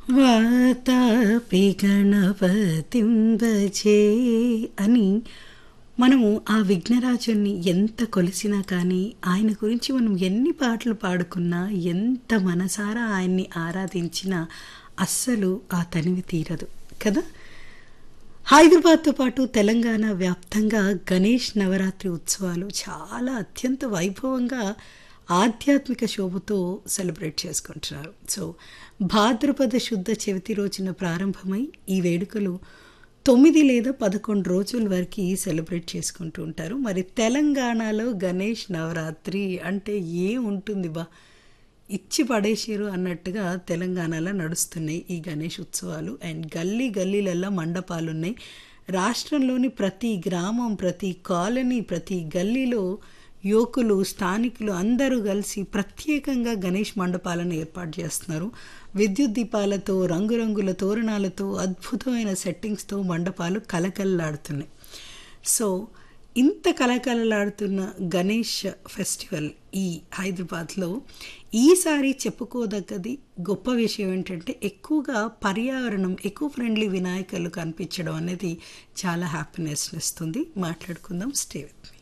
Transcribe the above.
వాతాపి గణపతిం భజే అని మనము ఆ విఘ్నరాజుని ఎంత కొలిసినా కానీ ఆయన గురించి మనం ఎన్ని పాటలు పాడుకున్నా ఎంత మనసారా ఆయన్ని ఆరాధించినా అస్సలు ఆ తనివి తీరదు కదా హైదరాబాద్తో పాటు తెలంగాణ వ్యాప్తంగా గణేష్ నవరాత్రి ఉత్సవాలు చాలా అత్యంత వైభవంగా ఆధ్యాత్మిక శోభతో సెలబ్రేట్ చేసుకుంటున్నారు సో భాద్రపద శుద్ధ చవితి రోజున ప్రారంభమై ఈ వేడుకలు తొమ్మిది లేదా పదకొండు రోజుల వరకు సెలబ్రేట్ చేసుకుంటూ ఉంటారు మరి తెలంగాణలో గణేష్ నవరాత్రి అంటే ఏ ఉంటుంది బా ఇచ్చి పడేసారు అన్నట్టుగా తెలంగాణలో నడుస్తున్నాయి ఈ గణేష్ ఉత్సవాలు అండ్ గల్లీ గల్లీలల్లో మండపాలు ఉన్నాయి రాష్ట్రంలోని ప్రతి గ్రామం ప్రతి కాలనీ ప్రతి గల్లీలో యువకులు స్థానికులు అందరూ కలిసి ప్రత్యేకంగా గణేష్ మండపాలను ఏర్పాటు చేస్తున్నారు విద్యుత్ దీపాలతో రంగురంగుల తోరణాలతో అద్భుతమైన సెట్టింగ్స్తో మండపాలు కలకలలాడుతున్నాయి సో ఇంత కలకలలాడుతున్న గణేష్ ఫెస్టివల్ ఈ హైదరాబాద్లో ఈసారి చెప్పుకోదగ్గది గొప్ప విషయం ఏంటంటే ఎక్కువగా పర్యావరణం ఎక్కువ ఫ్రెండ్లీ వినాయకులు కనిపించడం అనేది చాలా హ్యాపీనెస్ ఇస్తుంది మాట్లాడుకుందాం స్టే విత్ మీ